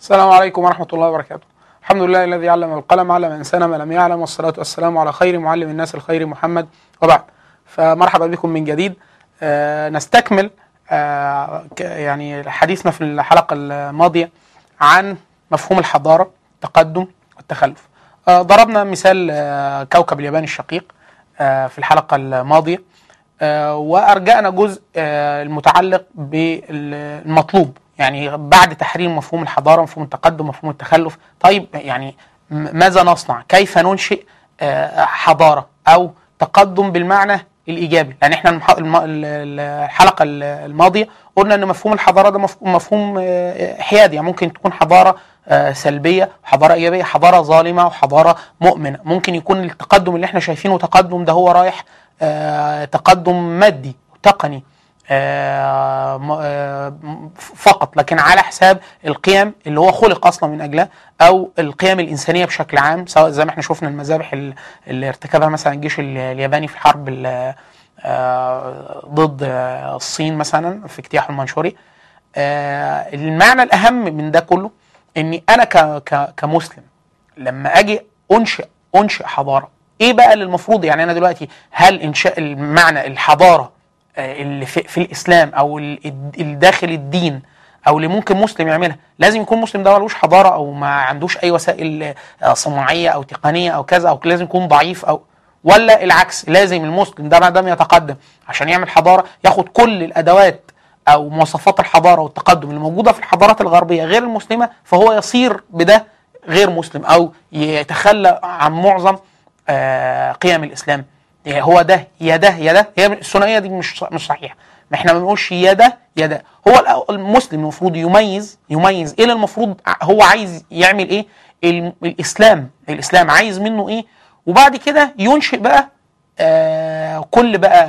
السلام عليكم ورحمة الله وبركاته الحمد لله الذي علم القلم علم الإنسان ما لم يعلم والصلاة والسلام على خير معلم الناس الخير محمد وبعد فمرحبا بكم من جديد آه نستكمل آه ك- يعني حديثنا في الحلقة الماضية عن مفهوم الحضارة التقدم والتخلف آه ضربنا مثال آه كوكب اليابان الشقيق آه في الحلقة الماضية آه، وارجعنا جزء آه، المتعلق بالمطلوب يعني بعد تحرير مفهوم الحضاره مفهوم التقدم مفهوم التخلف طيب يعني م- ماذا نصنع كيف ننشئ آه، حضاره او تقدم بالمعنى الايجابي لان احنا المح- الم- ال- الحلقه ال- الماضيه قلنا ان مفهوم الحضاره ده مف- مفهوم آه، حيادي يعني ممكن تكون حضاره آه، سلبيه وحضاره ايجابيه حضاره ظالمه وحضاره مؤمنه ممكن يكون التقدم اللي احنا شايفينه تقدم ده هو رايح آه، تقدم مادي تقني آه، م- آه، م- فقط لكن على حساب القيم اللي هو خلق اصلا من اجلها او القيم الانسانيه بشكل عام سواء زي ما احنا شفنا المذابح ال- اللي ارتكبها مثلا الجيش ال- الياباني في الحرب ال- آه، ضد آه، الصين مثلا في اجتياح المنشوري آه، المعنى الاهم من ده كله اني انا ك- ك- كمسلم لما اجي انشئ انشئ حضاره ايه بقى اللي المفروض يعني انا دلوقتي هل انشاء المعنى الحضاره آه، اللي في, في الاسلام او ال- الد- الداخل الدين او اللي ممكن مسلم يعملها لازم يكون مسلم ده ملوش حضاره او ما عندوش اي وسائل آه، صناعيه او تقنيه او كذا او لازم يكون ضعيف او ولا العكس لازم المسلم ده ما دام يتقدم عشان يعمل حضاره ياخد كل الادوات او مواصفات الحضاره والتقدم اللي موجوده في الحضارات الغربيه غير المسلمه فهو يصير بده غير مسلم او يتخلى عن معظم آه، قيم الاسلام يعني هو ده يا ده يا ده هي الثنائيه دي مش مش صحيحه ما احنا ما بنقولش يا ده يا ده هو الأ- المسلم المفروض يميز يميز ايه اللي المفروض ع- هو عايز يعمل ايه الم- الاسلام الاسلام عايز منه ايه وبعد كده ينشئ بقى آه كل بقى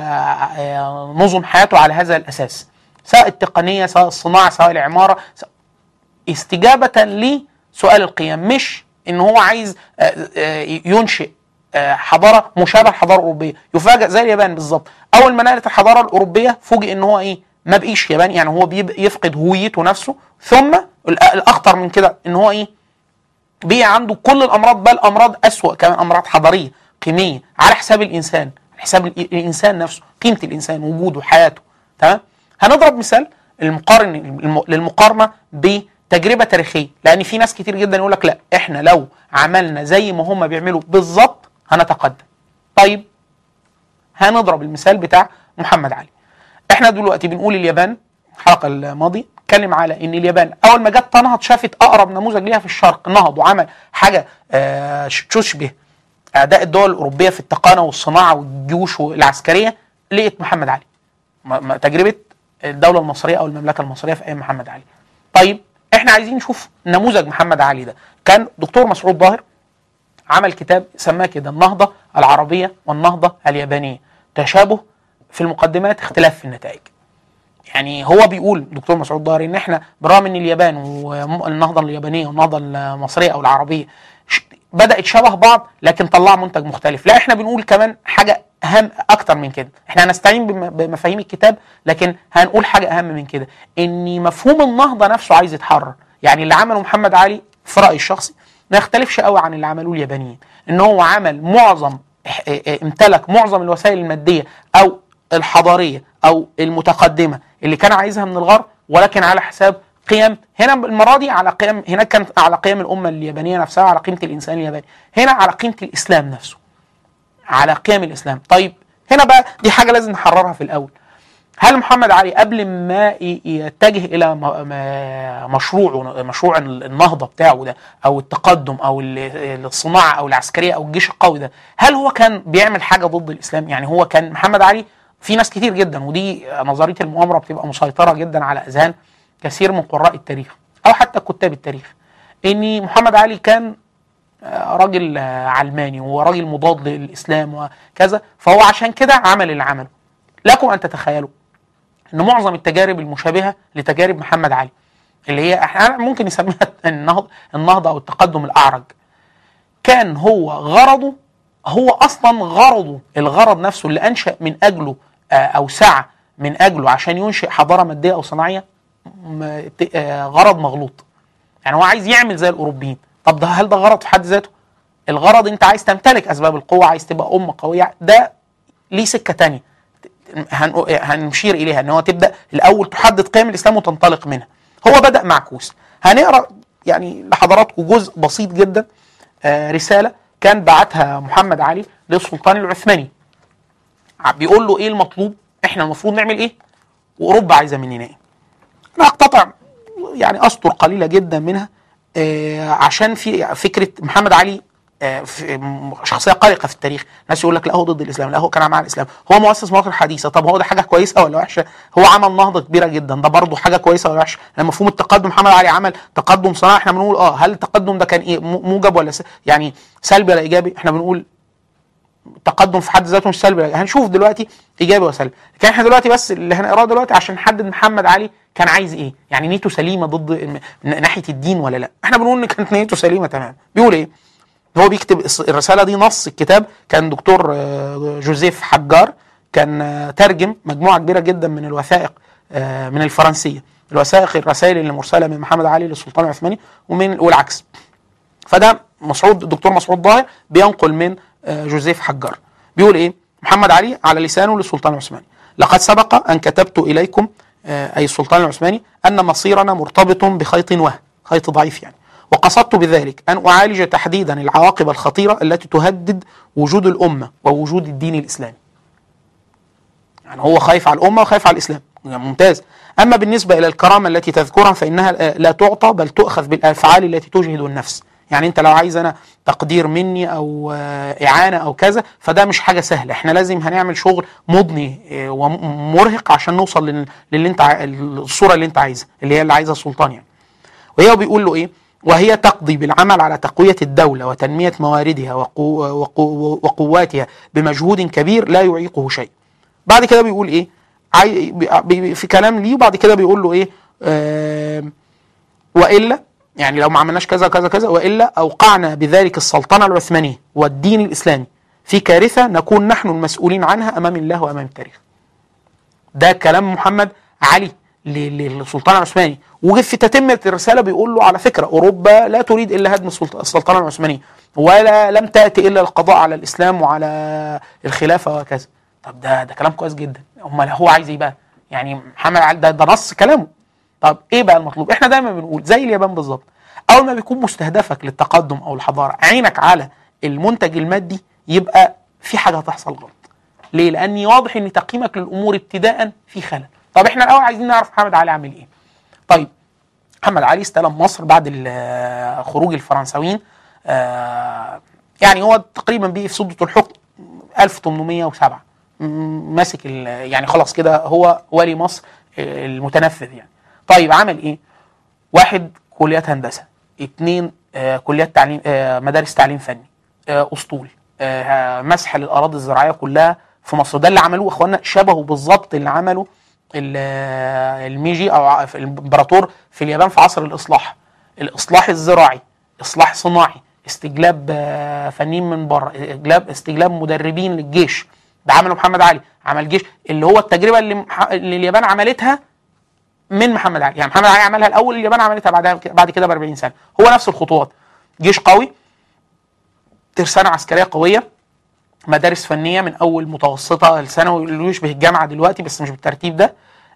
آه نظم حياته على هذا الاساس سواء التقنيه سواء الصناعه سواء العماره سواء استجابة لسؤال القيم مش ان هو عايز آه، آه، ينشئ آه، حضارة مشابهة للحضارة الأوروبية يفاجئ زي اليابان بالظبط أول ما نقلت الحضارة الأوروبية فوجئ ان هو ايه ما بقيش ياباني يعني هو بيب- يفقد هويته نفسه ثم الأ- الأخطر من كده ان هو ايه بقي عنده كل الامراض بل امراض اسوأ كمان امراض حضاريه قيميه على حساب الانسان على حساب ال- الانسان نفسه قيمه الانسان وجوده حياته تمام هنضرب مثال المقارن الم- للمقارنه بتجربه تاريخيه لان في ناس كتير جدا يقول لك لا احنا لو عملنا زي ما هم بيعملوا بالظبط هنتقدم طيب هنضرب المثال بتاع محمد علي احنا دلوقتي بنقول اليابان الحلقه الماضيه اتكلم على ان اليابان اول ما جت تنهض شافت اقرب نموذج ليها في الشرق نهض وعمل حاجه آه، ش- تشبه اداء الدول الاوروبيه في التقانه والصناعه والجيوش العسكريه لقيت محمد علي م- م- تجربه الدوله المصريه او المملكه المصريه في ايام محمد علي طيب احنا عايزين نشوف نموذج محمد علي ده كان دكتور مسعود ظاهر عمل كتاب سماه كده النهضة العربية والنهضة اليابانية تشابه في المقدمات اختلاف في النتائج يعني هو بيقول دكتور مسعود ظاهر ان احنا برغم ان اليابان والنهضة اليابانية والنهضة المصرية او العربية ش- بدأت شبه بعض لكن طلع منتج مختلف لا احنا بنقول كمان حاجة اهم اكتر من كده احنا هنستعين بم- بمفاهيم الكتاب لكن هنقول حاجة اهم من كده ان مفهوم النهضة نفسه عايز يتحرر يعني اللي عمله محمد علي في رأيي الشخصي ما يختلفش قوي عن اللي عملوه اليابانيين ان هو عمل معظم اه- اه- امتلك معظم الوسائل الماديه او الحضاريه او المتقدمه اللي كان عايزها من الغرب ولكن على حساب قيم هنا المره دي على قيم هناك كانت على قيم الامه اليابانيه نفسها على قيمه الانسان الياباني هنا على قيمه الاسلام نفسه على قيم الاسلام طيب هنا بقى دي حاجه لازم نحررها في الاول هل محمد علي قبل ما ي- يتجه الى م- م- مشروعه مشروع النهضه بتاعه ده او التقدم او ال- الصناعه او العسكريه او الجيش القوي ده هل هو كان بيعمل حاجه ضد الاسلام يعني هو كان محمد علي في ناس كتير جدا ودي نظريه المؤامره بتبقى مسيطره جدا على اذهان كثير من قراء التاريخ او حتى كتاب التاريخ ان محمد علي كان آه، راجل آه، علماني وراجل مضاد للاسلام وكذا فهو عشان كده عمل اللي عمله لكم ان تتخيلوا ان معظم التجارب المشابهه لتجارب محمد علي اللي هي احنا ممكن نسميها النهضه النهضه او التقدم الاعرج كان هو غرضه هو اصلا غرضه الغرض نفسه اللي انشا من اجله آه، او سعى من اجله عشان ينشئ حضاره ماديه او صناعيه م- ت- آه، غرض مغلوط يعني هو عايز يعمل زي الاوروبيين طب ده هل ده غرض في حد ذاته الغرض انت عايز تمتلك اسباب القوه عايز تبقى امه قويه ده ليه سكه تانية هن- هنشير اليها ان هو تبدا الاول تحدد قيم الاسلام وتنطلق منها هو بدا معكوس هنقرا يعني لحضراتكم جزء بسيط جدا آه، رساله كان بعتها محمد علي للسلطان العثماني بيقول له ايه المطلوب احنا المفروض نعمل ايه واوروبا عايزه مننا ايه انا اقتطع يعني اسطر قليله جدا منها آه، عشان في فكره محمد علي آه، في- م- شخصيه قلقه في التاريخ ناس يقول لك لا هو ضد الاسلام لا هو كان مع الاسلام هو مؤسس مواقف الحديثه طب هو ده حاجه كويسه ولا وحشه هو عمل نهضه كبيره جدا ده برضه حاجه كويسه ولا وحشه لما مفهوم التقدم محمد علي عمل تقدم صناعي احنا بنقول اه هل التقدم ده كان ايه م- موجب ولا س... يعني سلبي ولا ايجابي احنا بنقول التقدم في حد ذاته مش سلبي ولا- هنشوف دلوقتي ايجابي وسلبي لكن احنا دلوقتي بس اللي هنقراه دلوقتي عشان نحدد محمد علي كان عايز ايه يعني نيته سليمه ضد الم- من ناحيه الدين ولا لا احنا بنقول ان كانت نيته سليمه تمام بيقول ايه هو بيكتب الس- الرساله دي نص الكتاب كان دكتور آه، جوزيف حجار كان آه، ترجم مجموعه كبيره جدا من الوثائق آه، من الفرنسيه الوثائق الرسائل اللي مرسله من محمد علي للسلطان العثماني ومن والعكس فده مسعود الدكتور مسعود ظاهر بينقل من آه، جوزيف حجار بيقول ايه محمد علي على لسانه للسلطان العثماني لقد سبق ان كتبت اليكم آه، اي السلطان العثماني ان مصيرنا مرتبط بخيط وهن خيط ضعيف يعني وقصدت بذلك ان اعالج تحديدا العواقب الخطيره التي تهدد وجود الامه ووجود الدين الاسلامي يعني هو خايف على الامه وخايف على الاسلام يعني ممتاز اما بالنسبه الى الكرامه التي تذكرها فانها آه، لا تعطى بل تؤخذ بالافعال التي تجهد النفس يعني انت لو عايز انا تقدير مني او آه، اعانه او كذا فده مش حاجه سهله احنا لازم هنعمل شغل مضني آه، ومرهق عشان نوصل لل- للي انت ع- الصوره اللي انت عايزها اللي هي اللي عايزها السلطان يعني وهي بيقول له ايه وهي تقضي بالعمل على تقوية الدولة وتنمية مواردها وقو وقو وقواتها بمجهود كبير لا يعيقه شيء بعد كده بيقول ايه عاي... بي- بي- في كلام ليه وبعد كده بيقول له ايه آه والا يعني لو ما عملناش كذا كذا كذا والا اوقعنا بذلك السلطنه العثمانيه والدين الاسلامي في كارثه نكون نحن المسؤولين عنها امام الله وامام التاريخ. ده كلام محمد علي ل- للسلطان العثماني وفي تتمه الرساله بيقول له على فكره اوروبا لا تريد الا هدم السلط- السلطنه العثمانيه ولا لم تاتي الا القضاء على الاسلام وعلى الخلافه وكذا. طب ده ده كلام كويس جدا امال هو عايز ايه بقى؟ يعني محمد علي ده, ده نص كلامه طب ايه بقى المطلوب؟ احنا دايما بنقول زي اليابان بالظبط اول ما بيكون مستهدفك للتقدم او الحضاره عينك على المنتج المادي يبقى في حاجه هتحصل غلط. ليه؟ لان واضح ان تقييمك للامور ابتداء في خلل. طب احنا الاول عايزين نعرف محمد علي عامل ايه؟ طيب محمد علي استلم مصر بعد ال- خروج الفرنساويين آه، يعني هو تقريبا بيه في سدة الحكم 1807 م- ماسك ال- يعني خلاص كده هو ولي مصر آه، المتنفذ يعني طيب عمل ايه واحد كليات هندسه اثنين آه كليات تعليم آه مدارس تعليم فني آه اسطول آه مسح للاراضي الزراعيه كلها في مصر ده اللي عملوه اخوانا شبهه بالظبط اللي عمله ال- آه، الميجي او ع- الامبراطور في اليابان في عصر الاصلاح الاصلاح الزراعي اصلاح صناعي استجلاب آه، فنيين من بره استجلاب استجلاب مدربين للجيش ده عمله محمد علي عمل جيش اللي هو التجربه اللي, مح- اللي اليابان عملتها من محمد علي يعني محمد علي عملها الاول اليابان عملتها بعدها بعد كده ب 40 سنه هو نفس الخطوات جيش قوي ترسانه عسكريه قويه مدارس فنيه من اول متوسطه لثانوي اللي يشبه الجامعه دلوقتي بس مش بالترتيب ده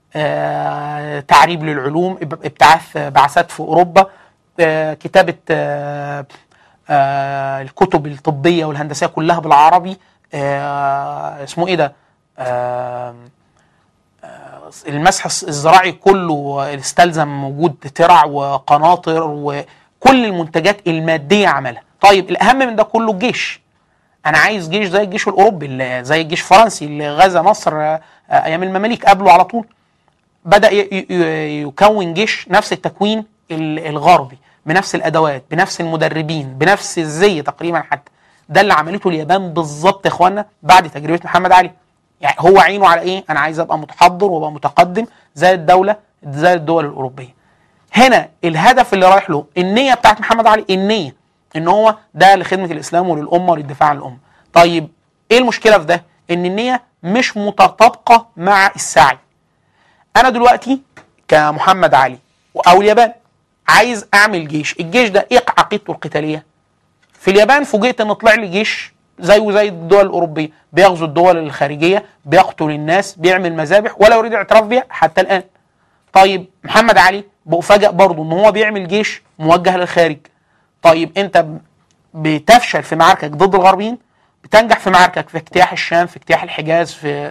آه، تعريب للعلوم إب- ابتعاث بعثات في اوروبا آه، كتابه آه، آه، الكتب الطبيه والهندسيه كلها بالعربي آه، اسمه ايه ده آه، المسح الزراعي كله استلزم وجود ترع وقناطر وكل المنتجات الماديه عملها طيب الاهم من ده كله الجيش انا عايز جيش زي الجيش الاوروبي اللي زي الجيش الفرنسي اللي غزا مصر آه، ايام المماليك قبله على طول بدا ي- ي- يكون جيش نفس التكوين ال- الغربي بنفس الادوات بنفس المدربين بنفس الزي تقريبا حتى ده اللي عملته اليابان بالظبط يا اخوانا بعد تجربه محمد علي يعني هو عينه على ايه انا عايز ابقى متحضر وابقى متقدم زي الدوله زي الدول الاوروبيه هنا الهدف اللي رايح له النيه بتاعت محمد علي النيه ان هو ده لخدمه الاسلام وللامه وللدفاع عن الامه طيب ايه المشكله في ده ان النيه مش متطابقه مع السعي انا دلوقتي كمحمد علي او اليابان عايز اعمل جيش الجيش ده ايه عقيدته القتاليه في اليابان فوجئت ان طلع لي جيش زيه زي الدول الاوروبيه بيغزو الدول الخارجيه بيقتل الناس بيعمل مذابح ولا يريد اعتراف بها حتى الان طيب محمد علي بفاجئ برضه ان هو بيعمل جيش موجه للخارج طيب انت بتفشل في معاركك ضد الغربيين بتنجح في معاركك في اجتياح الشام في اجتياح الحجاز في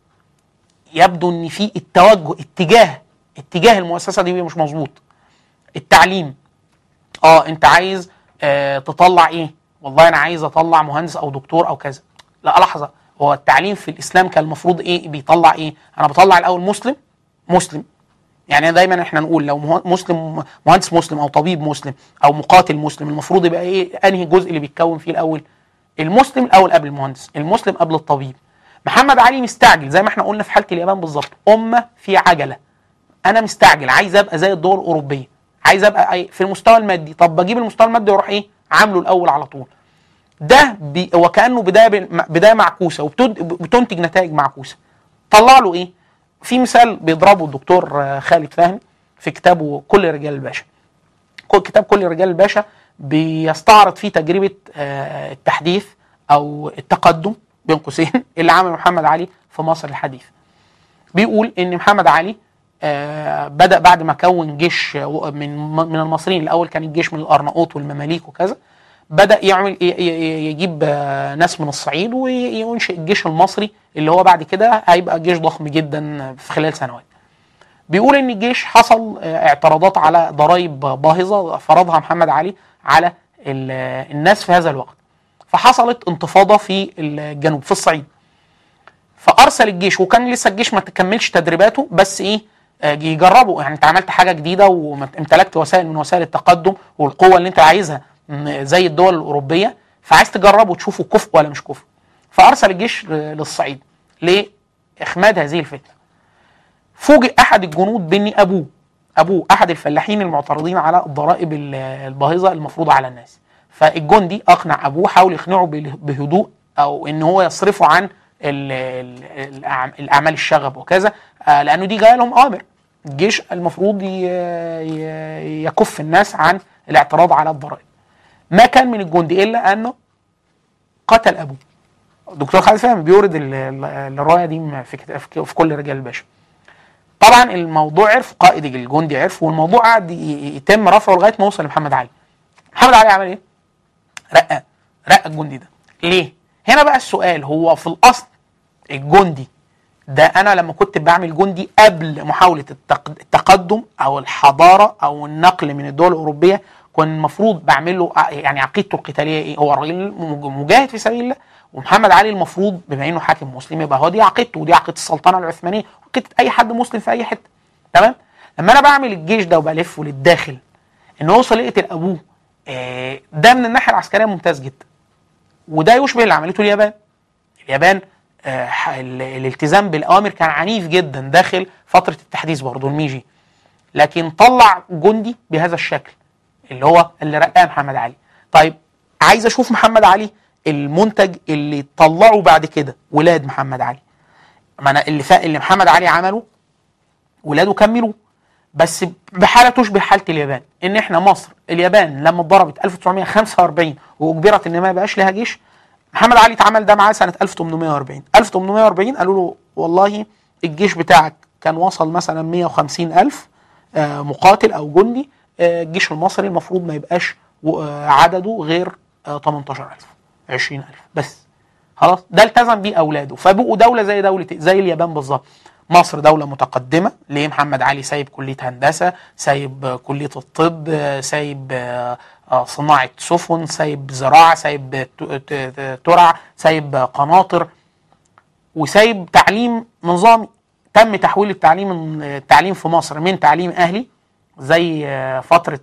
يبدو ان في التوجه اتجاه اتجاه المؤسسه دي مش مظبوط التعليم اه انت عايز آه تطلع ايه والله انا عايز اطلع مهندس او دكتور او كذا لا لحظه هو التعليم في الاسلام كان المفروض ايه بيطلع ايه انا بطلع الاول مسلم مسلم يعني دايما احنا نقول لو مسلم مهندس مسلم او طبيب مسلم او مقاتل مسلم المفروض يبقى ايه انهي الجزء اللي بيتكون فيه الاول المسلم الاول قبل المهندس المسلم قبل الطبيب محمد علي مستعجل زي ما احنا قلنا في حاله اليابان بالظبط امه في عجله انا مستعجل عايز ابقى زي الدول الاوروبيه عايز ابقى في المستوى المادي طب بجيب المستوى المادي واروح ايه عامله الاول على طول ده بي وكانه بدايه بدايه معكوسه وبتنتج نتائج معكوسه طلع له ايه في مثال بيضربه الدكتور خالد فهمي في كتابه كل رجال الباشا كتاب كل رجال الباشا بيستعرض فيه تجربه التحديث او التقدم بين قوسين اللي عمله محمد علي في مصر الحديث بيقول ان محمد علي بدا بعد ما كون جيش من من المصريين الاول كان الجيش من الارناؤوط والمماليك وكذا بدا يعمل يجيب ناس من الصعيد وينشئ الجيش المصري اللي هو بعد كده هيبقى جيش ضخم جدا في خلال سنوات بيقول ان الجيش حصل اعتراضات على ضرائب باهظه فرضها محمد علي على الناس في هذا الوقت فحصلت انتفاضه في الجنوب في الصعيد فارسل الجيش وكان لسه الجيش ما تكملش تدريباته بس ايه يجربوا يعني انت عملت حاجه جديده وامتلكت وسائل من وسائل التقدم والقوه اللي انت عايزها زي الدول الاوروبيه فعايز تجربه وتشوفه كفء ولا مش كفء فارسل الجيش للصعيد لاخماد هذه الفتنه فوجئ احد الجنود بان ابوه ابوه احد الفلاحين المعترضين على الضرائب الباهظه المفروضه على الناس فالجندي اقنع ابوه حاول يقنعه بهدوء او ان هو يصرفه عن الاعمال الشغب وكذا لانه دي جايه لهم اوامر الجيش المفروض يكف الناس عن الاعتراض على الضرائب ما كان من الجندي الا انه قتل ابوه الدكتور خالد فهمي بيورد الروايه دي في, في كل رجال الباشا طبعا الموضوع عرف قائد الجندي عرف والموضوع قعد يتم رفعه لغايه ما وصل لمحمد علي محمد علي عمل ايه؟ رقى رقى الجندي ده ليه؟ هنا بقى السؤال هو في الاصل الجندي ده انا لما كنت بعمل جندي قبل محاوله التقدم او الحضاره او النقل من الدول الاوروبيه كان المفروض بعمل له يعني عقيدته القتاليه ايه؟ هو راجل مجاهد في سبيل الله ومحمد علي المفروض بما انه حاكم مسلم يبقى هو دي عقيدته ودي عقيده السلطنه العثمانيه وعقيده اي حد مسلم في اي حته تمام؟ لما انا بعمل الجيش ده وبلفه للداخل ان هو يوصل يقتل ابوه آه ده من الناحيه العسكريه ممتاز جدا وده يشبه اللي عملته اليابان اليابان آه الالتزام بالاوامر كان عنيف جدا داخل فتره التحديث برضه الميجي لكن طلع جندي بهذا الشكل اللي هو اللي رقاه محمد علي طيب عايز اشوف محمد علي المنتج اللي طلعه بعد كده ولاد محمد علي ما انا اللي فا... اللي محمد علي عمله ولاده كملوه بس بحاله تشبه حاله اليابان ان احنا مصر اليابان لما اتضربت 1945 واجبرت ان ما يبقاش لها جيش محمد علي اتعمل ده معاه سنه 1840 1840 قالوا له والله الجيش بتاعك كان وصل مثلا 150 الف مقاتل او جندي الجيش المصري المفروض ما يبقاش عدده غير 18000 20000 بس خلاص ده التزم بيه اولاده فبقوا دوله زي دوله زي اليابان بالظبط مصر دولة متقدمة ليه محمد علي سايب كلية هندسة سايب كلية الطب سايب صناعة سفن سايب زراعة سايب ترع سايب قناطر وسايب تعليم نظامي تم تحويل التعليم التعليم في مصر من تعليم أهلي زي فترة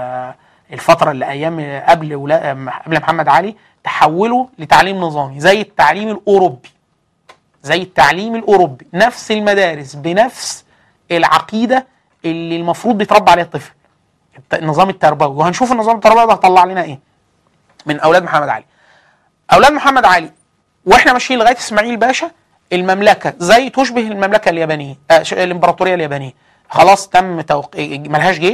الفترة اللي أيام قبل قبل محمد علي تحوله لتعليم نظامي زي التعليم الأوروبي زي التعليم الاوروبي نفس المدارس بنفس العقيده اللي المفروض بيتربى عليها الطفل النظام التربوي وهنشوف النظام التربوي ده هيطلع لنا ايه من اولاد محمد علي اولاد محمد علي واحنا ماشيين لغايه اسماعيل باشا المملكه زي تشبه المملكه اليابانيه آه الامبراطوريه اليابانيه خلاص تم توق... ملهاش جيش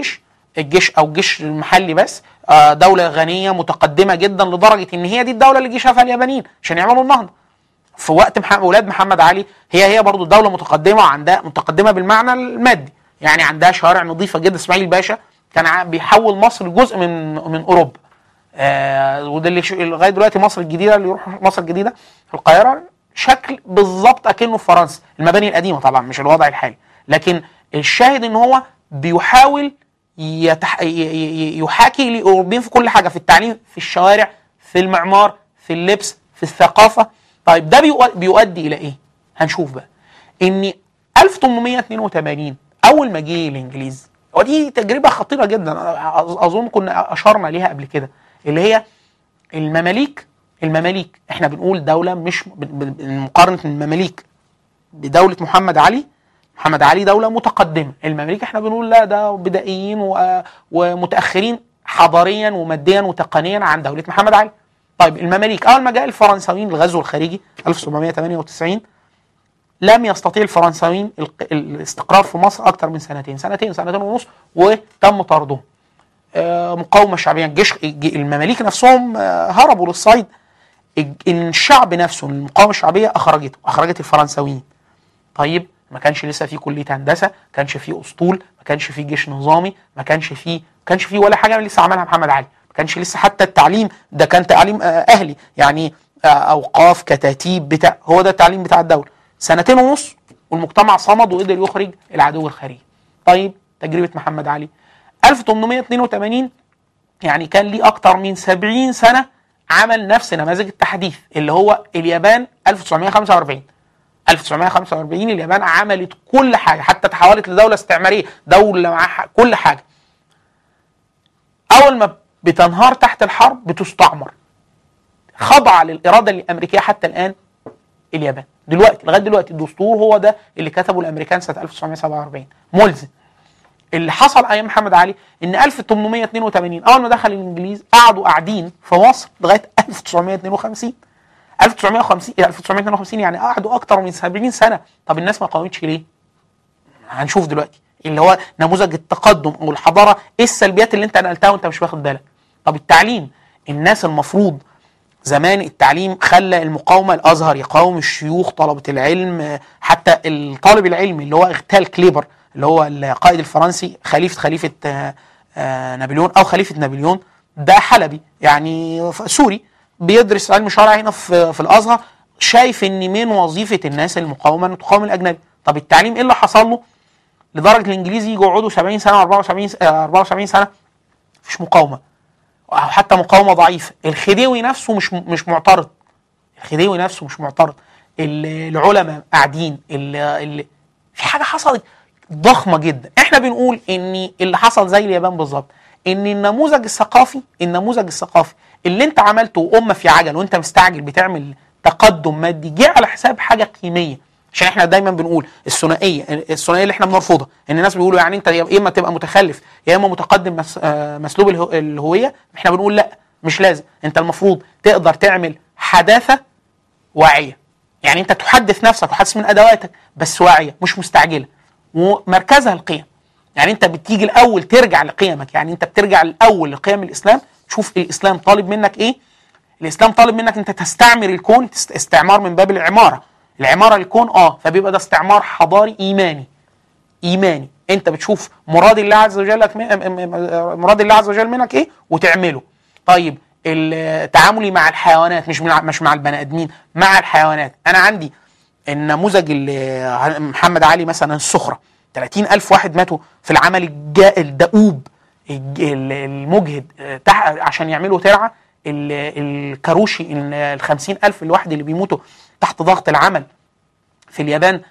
الجيش او الجيش المحلي بس آه، دوله غنيه متقدمه جدا لدرجه ان هي دي الدوله اللي جه شافها اليابانيين عشان يعملوا النهضه في وقت محمد اولاد محمد علي هي هي برضو دوله متقدمه وعندها متقدمه بالمعنى المادي يعني عندها شوارع نظيفه جدا اسماعيل باشا كان ع- بيحول مصر جزء من من اوروبا آه وده اللي ش- لغايه دلوقتي مصر الجديده اللي يروح مصر الجديده في القاهره شكل بالظبط اكنه في فرنسا المباني القديمه طبعا مش الوضع الحالي لكن الشاهد ان هو بيحاول يتح... ي- ي- يحاكي الاوروبيين في كل حاجه في التعليم في الشوارع في المعمار في اللبس في الثقافه طيب ده بيؤ- بيؤدي الى ايه هنشوف بقى ان 1882 اول ما جه الانجليز ودي تجربه خطيره جدا أ- اظن كنا اشرنا ليها قبل كده اللي هي المماليك المماليك احنا بنقول دوله مش ب- ب- مقارنه المماليك بدوله محمد علي محمد علي دوله متقدمه المماليك احنا بنقول لا ده بدائيين و- ومتاخرين حضاريا وماديا وتقنيا عن دوله محمد علي طيب المماليك اول ما جاء الفرنساويين الغزو الخارجي 1798 لم يستطيع الفرنساويين الق- الاستقرار في مصر اكثر من سنتين سنتين سنتين ونص وتم طردهم آه، مقاومه شعبيه الجيش الج- المماليك نفسهم آه، هربوا للصيد الج- الشعب نفسه المقاومه الشعبيه اخرجته اخرجت الفرنساويين طيب ما كانش لسه في كليه هندسه ما كانش في اسطول ما كانش في جيش نظامي ما كانش في ما كانش في ولا حاجه لسه عملها محمد علي ما كانش لسه حتى التعليم ده كان تعليم آه، اهلي يعني آه، اوقاف كتاتيب بتاع هو ده التعليم بتاع الدوله سنتين ونص والمجتمع صمد وقدر يخرج العدو الخارجي طيب تجربه محمد علي 1882 يعني كان ليه اكتر من 70 سنه عمل نفس نماذج التحديث اللي هو اليابان 1945 1945 اليابان عملت كل حاجه حتى تحولت لدوله استعماريه دوله معاها كل حاجه اول ما بتنهار تحت الحرب بتستعمر خضع للاراده الامريكيه حتى الان اليابان دلوقتي لغايه دلوقتي الدستور هو ده اللي كتبه الامريكان سنه 1947 ملزم اللي حصل ايام محمد علي ان 1882 اول ما دخل الانجليز قعدوا قاعدين في مصر لغايه 1952 1950 1952 يعني قعدوا اكتر من 70 سنه طب الناس ما قاومتش ليه؟ هنشوف دلوقتي اللي هو نموذج التقدم او الحضاره ايه السلبيات اللي انت نقلتها وانت مش واخد بالك طب التعليم الناس المفروض زمان التعليم خلى المقاومه الازهر يقاوم الشيوخ طلبه العلم آه، حتى الطالب العلمي اللي هو اغتال كليبر اللي هو القائد الفرنسي خليفه خليفه آه، آه، نابليون او خليفه نابليون ده حلبي يعني ف- سوري بيدرس علم شرع هنا في في الازهر شايف ان من وظيفه الناس المقاومه ان تقاوم الاجنبي طب التعليم ايه اللي حصل له لدرجه الانجليز يجوا يقعدوا 70 سنه 74 س- آه، 74 سنه مفيش مقاومه او حتى مقاومه ضعيفه الخديوي نفسه مش م- مش معترض الخديوي نفسه مش معترض ال- العلماء قاعدين ال- ال- في حاجه حصلت ضخمه جدا احنا بنقول ان اللي حصل زي اليابان بالظبط ان النموذج الثقافي النموذج الثقافي اللي انت عملته وامه في عجل وانت مستعجل بتعمل تقدم مادي جه على حساب حاجه قيميه عشان احنا دايما بنقول الثنائيه الثنائيه اللي احنا بنرفضها ان الناس بيقولوا يعني انت يا اما تبقى متخلف يا اما متقدم مس آه، مسلوب الهو- الهويه احنا بنقول لا مش لازم انت المفروض تقدر تعمل حداثه واعيه يعني انت تحدث نفسك وتحدث من ادواتك بس واعيه مش مستعجله ومركزها القيم يعني انت بتيجي الاول ترجع لقيمك يعني انت بترجع الاول لقيم الاسلام تشوف الاسلام طالب منك ايه الاسلام طالب منك انت تستعمر الكون تست- استعمار من باب العماره العماره للكون اه فبيبقى ده استعمار حضاري ايماني ايماني انت بتشوف مراد الله عز وجل لك من- م- م- مراد الله عز وجل منك ايه وتعمله طيب التعاملي مع الحيوانات مش مع مش مع البني ادمين مع الحيوانات انا عندي النموذج اللي محمد علي مثلا السخره 30 ألف واحد ماتوا في العمل الجا الدؤوب الج- ال- المجهد آه، تح- عشان يعملوا ترعه ال- الكاروشي ال 50 ألف الواحد اللي بيموتوا تحت ضغط العمل في اليابان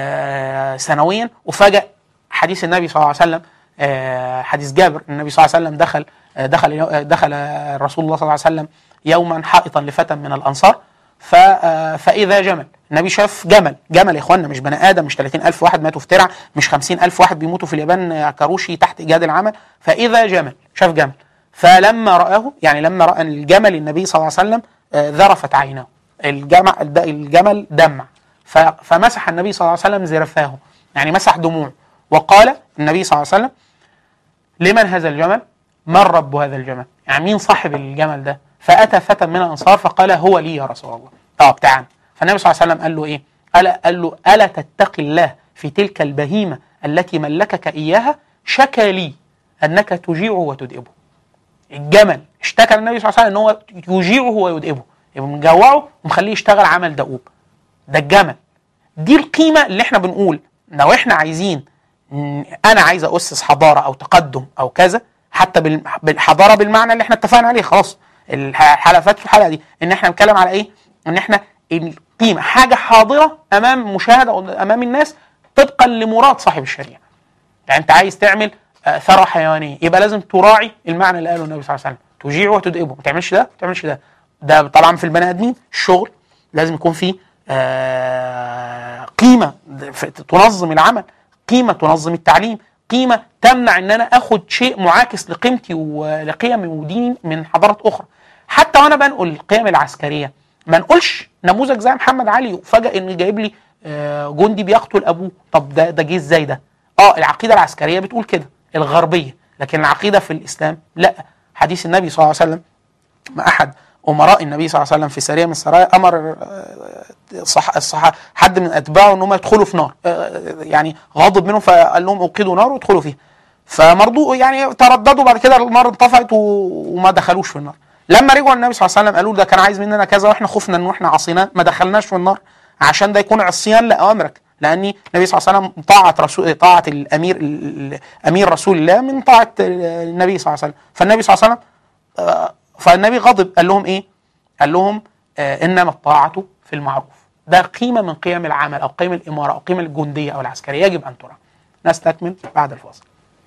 آه، سنويا وفجأة حديث النبي صلى الله عليه وسلم آه، حديث جابر النبي صلى الله عليه وسلم دخل آه، دخل آه، دخل آه، رسول الله صلى الله عليه وسلم يوما حائطا لفتى من الأنصار ف- آه، فإذا جمل النبي شاف جمل جمل يا إخوانا مش بني آدم مش 30 ألف واحد ماتوا في ترع مش 50 ألف واحد بيموتوا في اليابان آه، كاروشي تحت إيجاد العمل فإذا جمل شاف جمل فلما رآه يعني لما رأى الجمل النبي صلى الله عليه وسلم آه، ذرفت عيناه الجمل الجمل دمع ف- فمسح النبي صلى الله عليه وسلم زرفاه يعني مسح دموعه وقال النبي صلى الله عليه وسلم لمن هذا الجمل من رب هذا الجمل يعني مين صاحب الجمل ده فاتى فتى من الانصار فقال هو لي يا رسول الله طب تعال فالنبي صلى الله عليه وسلم قال له ايه ألا قال له الا تتقي الله في تلك البهيمه التي ملكك اياها شكى لي انك تجيعه وتدئبه الجمل اشتكى للنبي صلى الله عليه وسلم ان هو يجيعه ويدئبه يبقى مجوعه ومخليه يشتغل عمل دؤوب ده الجمل دي القيمه اللي احنا بنقول لو احنا عايزين انا عايز اسس حضاره او تقدم او كذا حتى بالحضاره بالمعنى اللي احنا اتفقنا عليه خلاص الحلقات في الحلقه دي ان احنا نتكلم على ايه؟ ان احنا القيمه حاجه حاضره امام مشاهده او امام الناس طبقا لمراد صاحب الشريعه. يعني انت عايز تعمل آه، ثروه حيوانيه يبقى لازم تراعي المعنى اللي قاله النبي صلى الله عليه وسلم تجيعه وتدئبه ما تعملش ده ما تعملش ده ده طبعا في البني ادمين الشغل لازم يكون فيه آه قيمه تنظم العمل قيمه تنظم التعليم قيمه تمنع ان انا اخد شيء معاكس لقيمتي ولقيمي وديني من حضارات اخرى حتى وانا بنقل القيم العسكريه ما نقولش نموذج زي محمد علي وفجاه ان جايب لي آه، جندي بيقتل ابوه طب ده ده جه ازاي ده اه العقيده العسكريه بتقول كده الغربيه لكن العقيده في الاسلام لا حديث النبي صلى الله عليه وسلم ما احد امراء النبي صلى الله عليه وسلم في سريه من السرايا امر آه، صح الصح حد من اتباعه ان هم يدخلوا في نار آه، يعني غاضب منهم فقال لهم اوقدوا نار وادخلوا فيها فمرضو يعني ترددوا بعد كده النار انطفأت وما دخلوش في النار لما رجعوا النبي صلى الله عليه وسلم قالوا ده كان عايز مننا كذا واحنا خفنا ان احنا عصيناه ما دخلناش في النار عشان ده يكون عصيان لاوامرك لاني النبي صلى الله عليه وسلم طاعه رسول طاعه الامير امير رسول الله من طاعه النبي صلى الله عليه وسلم فالنبي صلى الله عليه وسلم آه، فالنبي غضب قال لهم ايه؟ قال لهم آه، انما الطاعه في المعروف ده قيمه من قيم العمل او قيم الاماره او قيم الجنديه او العسكريه يجب ان ترى نستكمل بعد الفاصل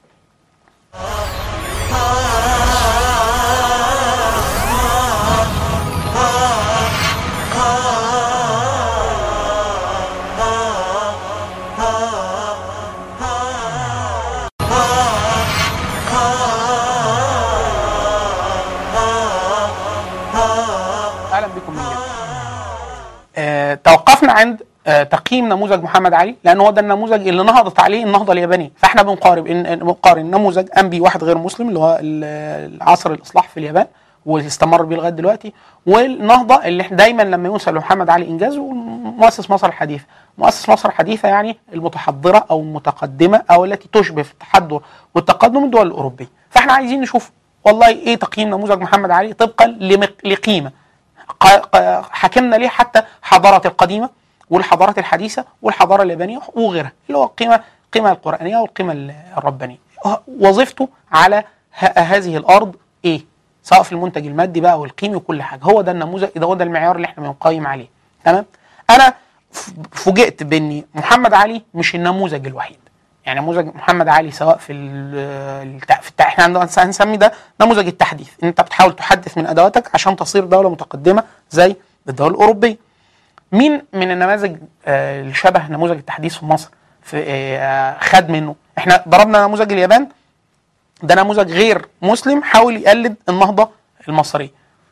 توقفنا عند آه، تقييم نموذج محمد علي لان هو ده النموذج اللي نهضت عليه النهضه اليابانيه فاحنا بنقارب بنقارن نموذج انبي واحد غير مسلم اللي هو العصر الاصلاح في اليابان واستمر بيه لغايه دلوقتي والنهضه اللي احنا دايما لما ينسب لمحمد علي انجازه مؤسس مصر الحديثه مؤسس مصر الحديثه يعني المتحضره او المتقدمه او التي تشبه في التحضر والتقدم الدول الاوروبيه فاحنا عايزين نشوف والله ايه تقييم نموذج محمد علي طبقا لقيمه حكمنا ليه حتى حضارات القديمه والحضارات الحديثه والحضاره اليابانيه وغيرها اللي هو القيمه القيمه القرانيه والقيمه الربانيه وظيفته على هذه الارض ايه سواء في المنتج المادي بقى والقيمي وكل حاجه هو ده النموذج ده هو ده المعيار اللي احنا بنقيم عليه تمام انا فوجئت بان محمد علي مش النموذج الوحيد يعني نموذج محمد علي سواء في في التع... احنا عندنا هنسمي ده نموذج التحديث ان انت بتحاول تحدث من ادواتك عشان تصير دوله متقدمه زي الدول الاوروبيه مين من النماذج آه، اللي شبه نموذج التحديث في مصر في آه، خد منه احنا ضربنا نموذج اليابان ده نموذج غير مسلم حاول يقلد النهضه المصريه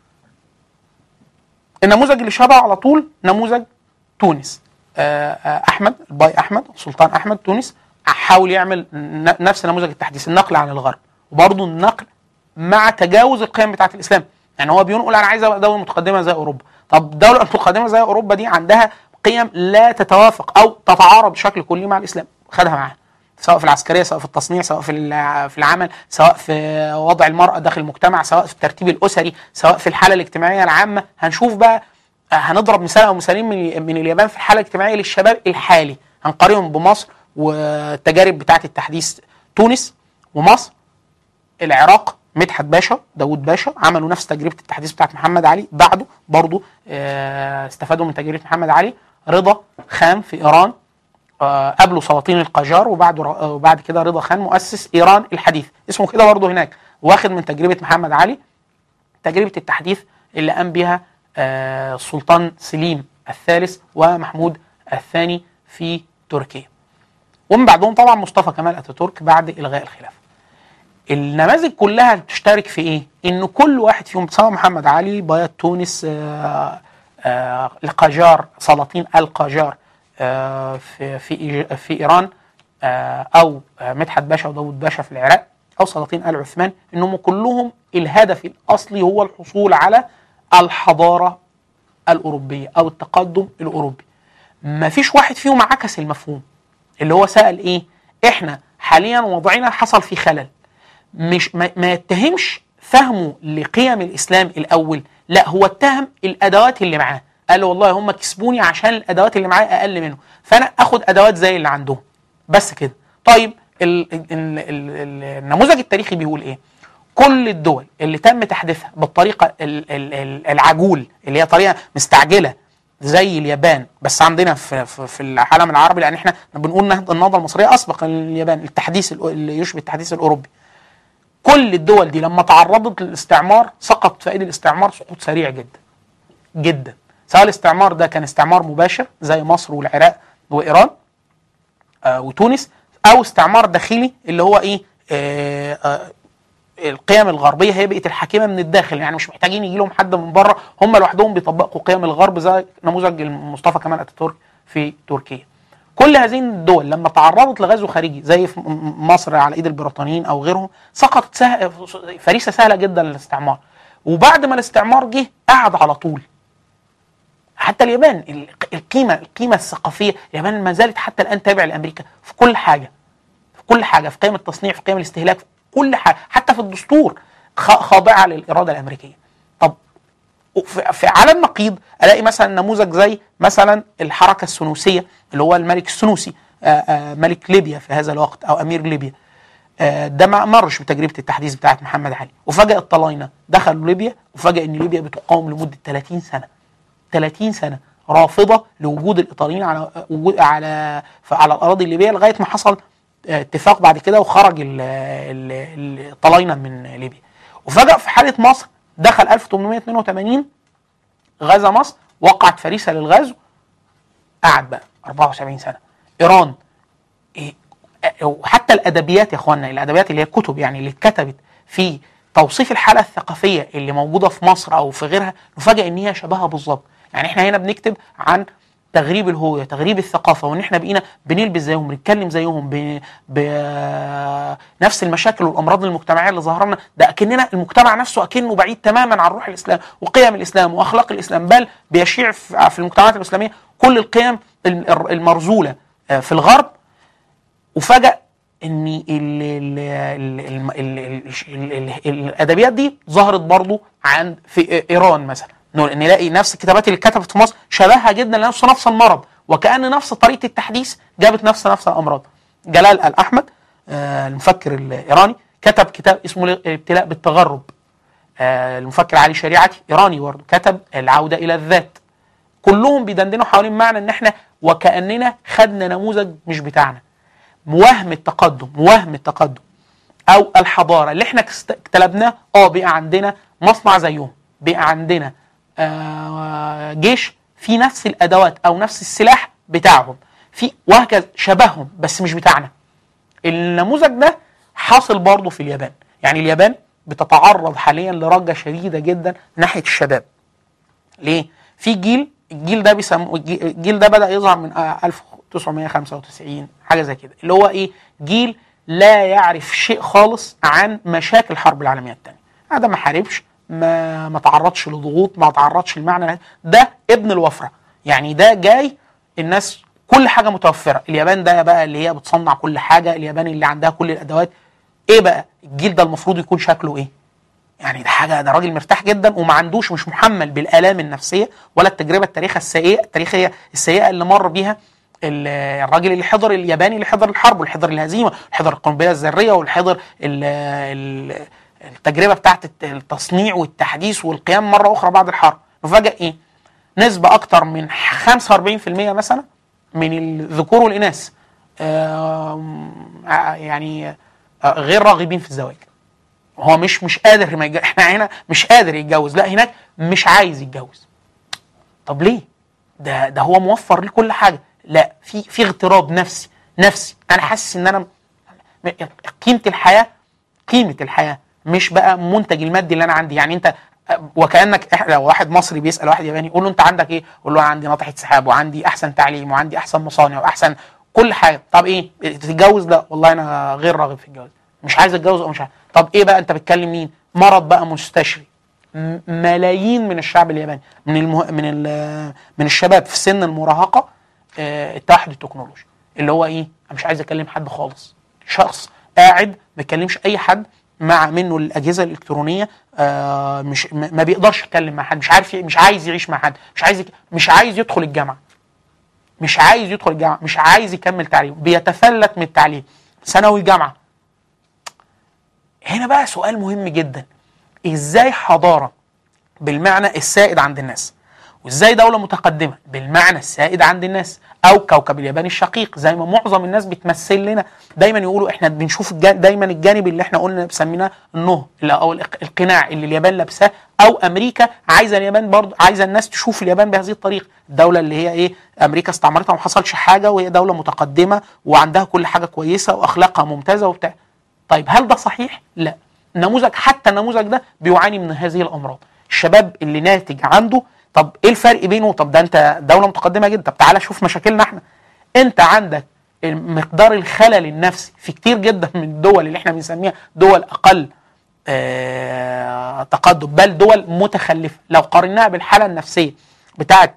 النموذج اللي شبه على طول نموذج تونس آه، احمد الباي احمد سلطان احمد تونس حاول يعمل نفس نموذج التحديث النقل عن الغرب وبرضه النقل مع تجاوز القيم بتاعه الاسلام يعني هو بينقل انا عايز ابقى دوله متقدمه زي اوروبا طب الدوله المتقدمه زي اوروبا دي عندها قيم لا تتوافق او تتعارض بشكل كلي مع الاسلام خدها معاها سواء في العسكريه سواء في التصنيع سواء في في العمل سواء في وضع المراه داخل المجتمع سواء في الترتيب الاسري سواء في الحاله الاجتماعيه العامه هنشوف بقى هنضرب مثال او مثالين من, من اليابان في الحاله الاجتماعيه للشباب الحالي هنقارنهم بمصر والتجارب بتاعه التحديث تونس ومصر العراق مدحت باشا داوود باشا عملوا نفس تجربه التحديث بتاعت محمد علي بعده برضه آه، استفادوا من تجربه محمد علي رضا خان في ايران آه، قابلوا سلاطين القجار وبعد وبعد كده رضا خان مؤسس ايران الحديث اسمه كده برضه هناك واخد من تجربه محمد علي تجربه التحديث اللي قام بها آه، السلطان سليم الثالث ومحمود الثاني في تركيا ومن بعدهم طبعا مصطفى كمال اتاتورك بعد الغاء الخلافه النماذج كلها بتشترك في ايه ان كل واحد فيهم سواء محمد علي بياض تونس آه، آه، القاجار سلاطين القاجار آه، في في في ايران او مدحت باشا وداود باشا في العراق او سلاطين ال عثمان انهم كلهم الهدف الاصلي هو الحصول على الحضاره الاوروبيه او التقدم الاوروبي ما فيش واحد فيهم عكس المفهوم اللي هو سال ايه احنا حاليا وضعنا حصل في خلل مش ما, ما يتهمش فهمه لقيم الاسلام الاول لا هو اتهم الادوات اللي معاه قال له والله هم كسبوني عشان الادوات اللي معايا اقل منهم فانا اخد ادوات زي اللي عندهم بس كده طيب ال ال ال ال النموذج التاريخي بيقول ايه كل الدول اللي تم تحديثها بالطريقه ال ال ال العجول اللي هي طريقه مستعجله زي اليابان بس عندنا في في, في العالم العربي لان احنا بنقول نهضه النهضه المصريه اسبق اليابان التحديث اللي يشبه التحديث الاوروبي كل الدول دي لما تعرضت للاستعمار سقط في ايدي الاستعمار سقوط سريع جدا جدا سواء الاستعمار ده كان استعمار مباشر زي مصر والعراق وايران آه وتونس او استعمار داخلي اللي هو ايه آه آه القيم الغربيه هي بقت الحاكمه من الداخل يعني مش محتاجين يجي لهم حد من بره هم لوحدهم بيطبقوا قيم الغرب زي نموذج مصطفى كمال اتاتورك في تركيا كل هذه الدول لما تعرضت لغزو خارجي زي في مصر على ايد البريطانيين او غيرهم سقطت سه... فريسه سهله جدا للاستعمار وبعد ما الاستعمار جه قعد على طول حتى اليابان القيمه القيمه الثقافيه اليابان ما زالت حتى الان تابع لامريكا في كل حاجه في كل حاجه في قيم التصنيع في قيم الاستهلاك في كل حاجه حتى في الدستور خاضعه للاراده الامريكيه طب في على النقيض الاقي مثلا نموذج زي مثلا الحركه السنوسيه اللي هو الملك السنوسي ملك ليبيا في هذا الوقت او امير ليبيا ده ما مرش بتجربه التحديث بتاعت محمد علي وفجاه الطلاينه دخلوا ليبيا وفجاه ان ليبيا بتقاوم لمده 30 سنه 30 سنه رافضه لوجود الايطاليين على وجود على على الاراضي الليبيه لغايه ما حصل اتفاق بعد كده وخرج الطلاينه من ليبيا وفجاه في حاله مصر دخل 1882 غزا مصر وقعت فريسه للغزو قعد بقى 74 سنه ايران وحتى الادبيات يا اخوانا الادبيات اللي هي الكتب يعني اللي اتكتبت في توصيف الحاله الثقافيه اللي موجوده في مصر او في غيرها نفاجئ ان هي شبهها بالظبط يعني احنا هنا بنكتب عن تغريب الهويه تغريب الثقافه وان احنا بقينا بنلبس زيهم بنتكلم زيهم بنفس المشاكل والامراض المجتمعيه اللي ظهر لنا ده اكننا المجتمع نفسه اكنه بعيد تماما عن روح الاسلام وقيم الاسلام واخلاق الاسلام بل بيشيع في المجتمعات الاسلاميه كل القيم المرزوله في الغرب وفجأ ان ال ال ال ال ال الادبيات دي ظهرت برضو عند في ايران مثلا نلاقي نفس الكتابات اللي اتكتبت في مصر شبهها جدا لنفس نفس المرض وكأن نفس طريقة التحديث جابت نفس نفس الأمراض جلال الأحمد آه المفكر الإيراني كتب كتاب اسمه الابتلاء بالتغرب آه المفكر علي شريعتي إيراني برضه كتب العودة إلى الذات كلهم بيدندنوا حوالين معنى ان احنا وكأننا خدنا نموذج مش بتاعنا وهم التقدم وهم التقدم او الحضاره اللي احنا اكتلبناه اه بقى عندنا مصنع زيهم بقى عندنا آه جيش في نفس الادوات او نفس السلاح بتاعهم في وهكذا شبههم بس مش بتاعنا النموذج ده حاصل برضه في اليابان يعني اليابان بتتعرض حاليا لرجه شديده جدا ناحيه الشباب ليه في جيل الجيل ده بيسموه الجيل ده بدا يظهر من 1995 حاجه زي كده اللي هو ايه جيل لا يعرف شيء خالص عن مشاكل الحرب العالميه الثانيه هذا ما حاربش ما ما تعرضش لضغوط ما تعرضش لمعنى ده ابن الوفره يعني ده جاي الناس كل حاجه متوفره اليابان ده بقى اللي هي بتصنع كل حاجه اليابان اللي عندها كل الادوات ايه بقى الجيل ده المفروض يكون شكله ايه يعني ده حاجه ده راجل مرتاح جدا وما عندوش مش محمل بالالام النفسيه ولا التجربه التاريخيه السيئه التاريخيه السيئه اللي مر بيها الراجل اللي حضر الياباني اللي حضر الحرب واللي حضر الهزيمه حضر القنبله الذريه واللي حضر التجربه بتاعت التصنيع والتحديث والقيام مره اخرى بعد الحرب نفاجئ ايه نسبه اكتر من 45% مثلا من الذكور والاناث يعني غير راغبين في الزواج هو مش مش قادر ما يتجوز احنا هنا مش قادر يتجوز لا هناك مش عايز يتجوز طب ليه ده ده هو موفر لي كل حاجه لا في في اغتراب نفسي نفسي انا حاسس ان انا قيمه الحياه قيمه الحياه مش بقى منتج المادي اللي انا عندي يعني انت وكانك لو واحد مصري بيسال واحد ياباني يقول له انت عندك ايه؟ يقول له انا عندي ناطحه سحاب وعندي احسن تعليم وعندي احسن مصانع واحسن كل حاجه طب ايه؟ تتجوز لا والله انا غير راغب في الجواز مش عايز اتجوز او مش عايز طب ايه بقى انت بتكلم مين مرض بقى مستشري م- ملايين من الشعب الياباني من المه... من ال... من الشباب في سن المراهقه آه، التوحد التكنولوجي اللي هو ايه انا مش عايز اكلم حد خالص شخص قاعد ما بيكلمش اي حد مع منه الاجهزه الالكترونيه آه مش ما ما بيقدرش يتكلم مع حد مش عارف ي- مش عايز يعيش مع حد مش عايز يك- مش عايز يدخل الجامعه مش عايز يدخل الجامعه مش عايز يكمل تعليمه بيتفلت من التعليم ثانوي جامعه هنا بقى سؤال مهم جدا ازاي حضاره بالمعنى السائد عند الناس وازاي دولة متقدمة بالمعنى السائد عند الناس او كوكب اليابان الشقيق زي ما معظم الناس بتمثل لنا دايما يقولوا احنا بنشوف الجانب دايما الجانب اللي احنا قلنا بسميناه النهر اللي- او الق- القناع اللي اليابان لابساه او امريكا عايزه اليابان برضه عايزه الناس تشوف اليابان بهذه الطريقه الدوله اللي هي ايه امريكا استعمرتها وما حصلش حاجه وهي دوله متقدمه وعندها كل حاجه كويسه واخلاقها ممتازه وبتاع طيب هل ده صحيح لا النموذج حتى النموذج ده بيعاني من هذه الامراض الشباب اللي ناتج عنده طب ايه الفرق بينه طب ده انت دوله متقدمه جدا طب تعالى شوف مشاكلنا احنا انت عندك مقدار الخلل النفسي في كتير جدا من الدول اللي احنا بنسميها دول اقل آه تقدم بل دول متخلفه لو قارناها بالحاله النفسيه بتاعت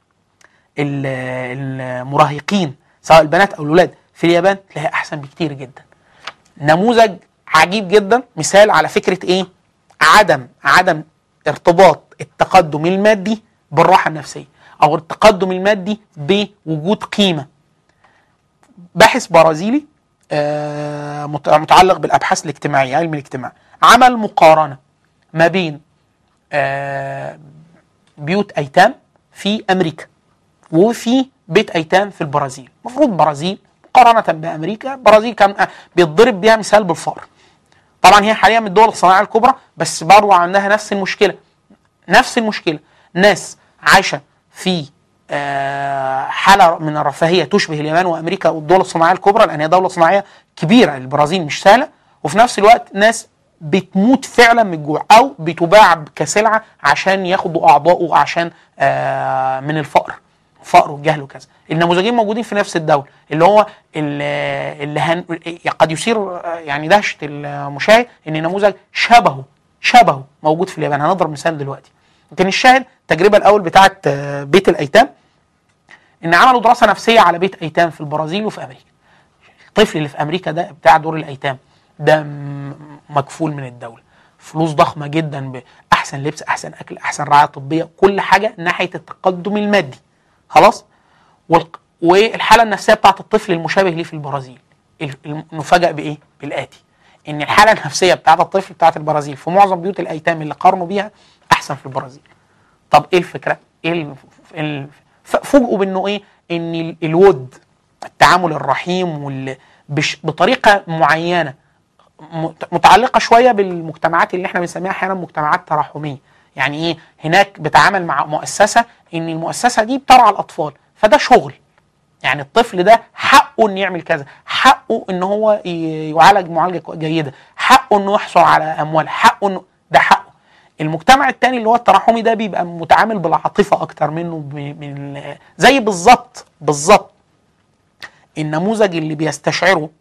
ال- المراهقين سواء البنات او الاولاد في اليابان تلاقيها احسن بكتير جدا نموذج عجيب جدا مثال على فكره ايه عدم عدم ارتباط التقدم المادي بالراحه النفسيه او التقدم المادي بوجود قيمه باحث برازيلي آه، مت- متعلق بالابحاث الاجتماعيه علم الاجتماع عمل مقارنه ما بين آه، بيوت ايتام في امريكا وفي بيت ايتام في البرازيل المفروض البرازيل مقارنه بامريكا البرازيل كان آه، بيتضرب بيها مثال بالفقر طبعا هي حاليا من الدول الصناعيه الكبرى بس برضه عندها نفس المشكله نفس المشكله ناس عايشه في آه، حاله من الرفاهيه تشبه اليابان وامريكا والدول الصناعيه الكبرى لان هي دوله صناعيه كبيره البرازيل مش سهله وفي نفس الوقت ناس بتموت فعلا من الجوع او بتباع كسلعه عشان ياخدوا اعضائه عشان آه، من الفقر فقر والجهل وكذا النموذجين موجودين في نفس الدوله اللي هو اللي, اللي هن... قد يثير آه، يعني دهشه المشاهد ان نموذج شبهه شبهه موجود في اليابان هنضرب مثال دلوقتي لكن الشاهد التجربه الاول بتاعه آه، بيت الايتام ان عملوا دراسه نفسيه على بيت ايتام في البرازيل وفي امريكا الطفل اللي في امريكا ده بتاع دور الايتام ده م- مكفول من الدوله فلوس ضخمه جدا باحسن لبس احسن اكل احسن رعايه طبيه كل حاجه ناحيه التقدم المادي خلاص والق- والحاله النفسيه بتاعت الطفل المشابه ليه في البرازيل ال- الم- نفاجأ بايه بالاتي ان الحاله النفسيه بتاعت الطفل بتاعت البرازيل في معظم بيوت الايتام اللي قارنوا بيها احسن في البرازيل طب ايه الفكره ايه ال... ال... ف- فوجئوا بانه ايه ان ال- الود التعامل الرحيم وال... بش... بطريقه معينه مت- متعلقه شويه بالمجتمعات اللي احنا بنسميها احيانا مجتمعات ترحميه يعني ايه هناك بتعامل مع مؤسسه ان المؤسسه دي بترعى الاطفال فده شغل يعني الطفل ده حقه انه يعمل كذا حقه ان هو ي- يعالج معالجه كو- جيده حقه انه يحصل على اموال حقه انه ده حقه المجتمع التاني اللي هو التراحمي ده بيبقى متعامل بالعاطفه اكتر منه ب- من ال- زي بالظبط بالظبط النموذج اللي بيستشعره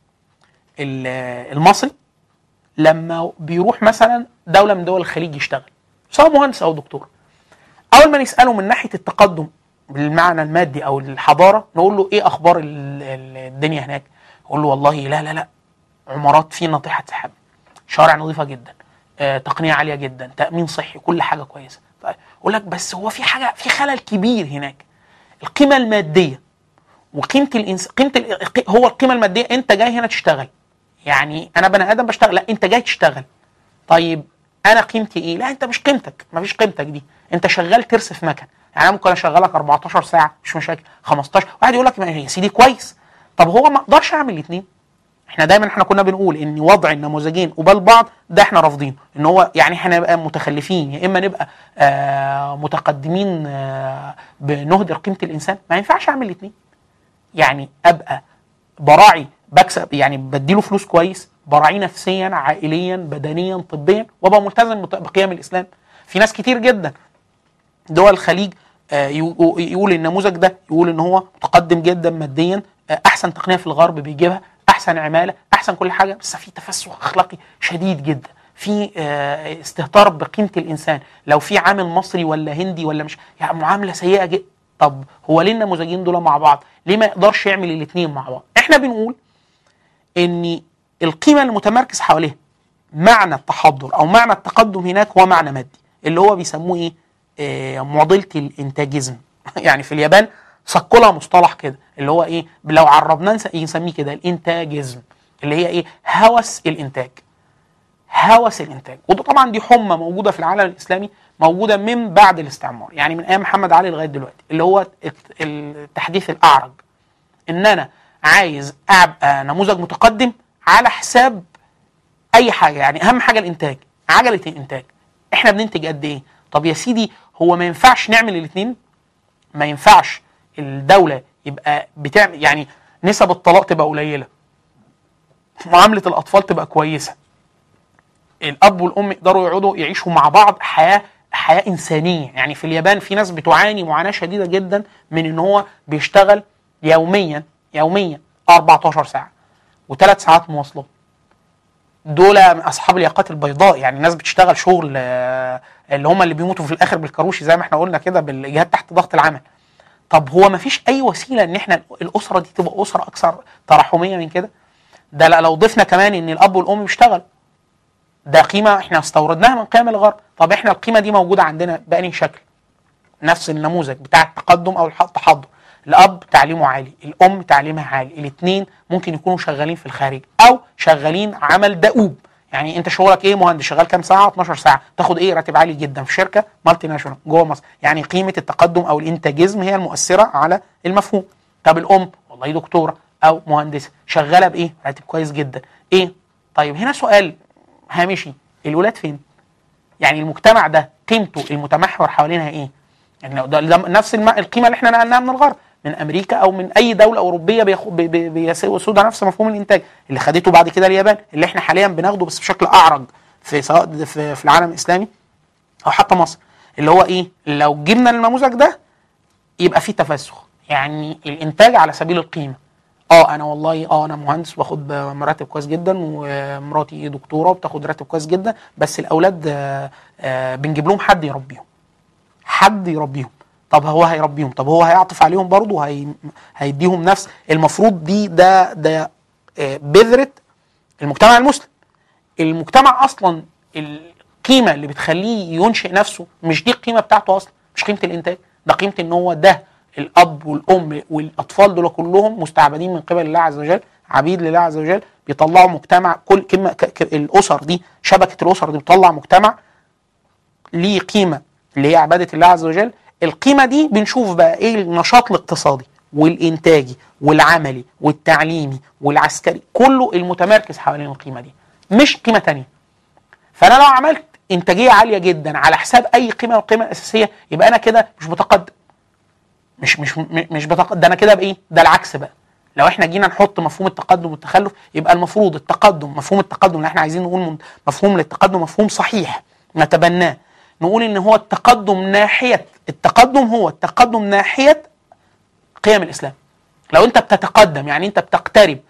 ال- المصري لما بيروح مثلا دوله من دول الخليج يشتغل سواء مهندس او دكتور اول ما نساله من ناحيه التقدم بالمعنى المادي او الحضاره نقول له ايه اخبار ال- ال- الدنيا هناك يقول له والله لا لا لا عمارات في ناطحه سحاب شوارع نظيفه جدا آه، تقنيه عاليه جدا تامين صحي كل حاجه كويسه طيب يقول لك بس هو في حاجه في خلل كبير هناك القيمه الماديه وقيمه الانس قيمه ال... هو القيمه الماديه انت جاي هنا تشتغل يعني انا بني ادم بشتغل لا انت جاي تشتغل طيب انا قيمتي ايه لا انت مش قيمتك مفيش قيمتك دي انت شغال ترس في مكن يعني انا ممكن اشغلك 14 ساعه مش مشاكل 15 واحد يقول لك يا سيدي كويس طب هو ما اقدرش اعمل الاثنين احنا دايما احنا كنا بنقول ان وضع النموذجين قبال بعض ده احنا رافضينه ان هو يعني احنا نبقى متخلفين يا اما نبقى آه متقدمين آه بنهدر قيمه الانسان ما ينفعش اعمل الاثنين يعني ابقى براعي بكسب يعني بديله فلوس كويس براعيه نفسيا عائليا بدنيا طبيا وابقى ملتزم بط- بقيم الاسلام في ناس كتير جدا دول الخليج آه، يقو- يقول النموذج ده يقول ان هو متقدم جدا ماديا آه، احسن تقنيه في الغرب بيجيبها احسن عماله احسن كل حاجه بس في تفسخ اخلاقي شديد جدا في آه، استهتار بقيمه الانسان لو في عامل مصري ولا هندي ولا مش يعني معامله سيئه جدا طب هو ليه النموذجين دول مع بعض ليه ما يقدرش يعمل الاثنين مع بعض احنا بنقول ان القيمه المتمركز حواليها معنى التحضر او معنى التقدم هناك هو معنى مادي اللي هو بيسموه ايه آه، معضله الانتاجيزم يعني في اليابان صكوا لها مصطلح كده اللي هو ايه لو عربناه نس- نسميه كده الانتاجيزم اللي هي ايه هوس الانتاج هوس الانتاج وده طبعا دي حمى موجوده في العالم الاسلامي موجوده من بعد الاستعمار يعني من ايام محمد علي لغايه دلوقتي اللي هو الت- التحديث الاعرج ان انا عايز ابقى نموذج متقدم على حساب اي حاجه يعني اهم حاجه الانتاج عجله الانتاج احنا بننتج قد ايه طب يا سيدي هو ما ينفعش نعمل الاثنين ما ينفعش الدوله يبقى بتعمل يعني نسب الطلاق تبقى قليله معامله الاطفال تبقى كويسه الاب والام يقدروا يقعدوا يعيشوا مع بعض حياه حياه انسانيه يعني في اليابان في ناس بتعاني معاناه شديده جدا من ان هو بيشتغل يوميا يوميا 14 ساعه وثلاث ساعات مواصلات دول اصحاب الياقات البيضاء يعني ناس بتشتغل شغل آه، اللي هم اللي بيموتوا في الاخر بالكروشي زي ما احنا قلنا كده بالاجهاد تحت ضغط العمل طب هو ما فيش اي وسيله ان احنا الاسره دي تبقى اسره اكثر ترحميه من كده ده لا- لو ضفنا كمان ان الاب والام بيشتغلوا ده قيمه احنا استوردناها من قيم الغرب طب احنا القيمه دي موجوده عندنا بأنهي شكل نفس النموذج بتاع التقدم او الح- التحضر الاب تعليمه عالي الام تعليمها عالي الاثنين ممكن يكونوا شغالين في الخارج او شغالين عمل دؤوب يعني انت شغلك ايه مهندس شغال كام ساعه 12 ساعه تاخد ايه راتب عالي جدا في شركه مالتي ناشونال جوه مصر يعني قيمه التقدم او الانتاجيزم هي المؤثره على المفهوم طب الام والله دكتوره او مهندسه شغاله بايه راتب كويس جدا ايه طيب هنا سؤال هامشي الولاد فين يعني المجتمع ده قيمته المتمحور حوالينها ايه يعني ده, ده نفس الم... القيمه اللي احنا نقلناها من الغرب من امريكا او من اي دوله اوروبيه بياخد بي... بي... بيسودها نفس مفهوم الانتاج اللي خدته بعد كده اليابان اللي احنا حاليا بناخده بس بشكل اعرج في سواء في, في العالم الاسلامي او حتى مصر اللي هو ايه لو جبنا النموذج ده يبقى في تفسخ يعني الانتاج على سبيل القيمه اه انا والله اه انا مهندس باخد مرتب كويس جدا ومراتي دكتوره وبتاخد راتب كويس جدا بس الاولاد آه آه بنجيب لهم حد يربيهم حد يربيهم طب هو هيربيهم طب هو هيعطف عليهم برضه هي... هيديهم نفس المفروض دي ده ده آه بذره المجتمع المسلم المجتمع اصلا القيمه اللي بتخليه ينشئ نفسه مش دي القيمه بتاعته اصلا مش قيمه الانتاج ده قيمه ان هو ده الاب والام والاطفال دول كلهم مستعبدين من قبل الله عز وجل عبيد لله عز وجل بيطلعوا مجتمع كل كلمه ك... ك... الاسر دي شبكه الاسر دي بتطلع مجتمع ليه قيمه اللي هي عباده الله عز وجل القيمه دي بنشوف بقى ايه النشاط الاقتصادي والانتاجي والعملي والتعليمي والعسكري كله المتمركز حوالين القيمه دي مش قيمه تانية فانا لو عملت انتاجيه عاليه جدا على حساب اي قيمه من القيمه الاساسيه يبقى انا كده مش متقدم مش مش مش بتقدم ده انا كده بايه ده العكس بقى لو احنا جينا نحط مفهوم التقدم والتخلف يبقى المفروض التقدم مفهوم التقدم اللي احنا عايزين نقول مفهوم للتقدم مفهوم صحيح نتبناه نقول ان هو التقدم ناحيه التقدم هو التقدم ناحيه قيم الاسلام لو انت بتتقدم يعني انت بتقترب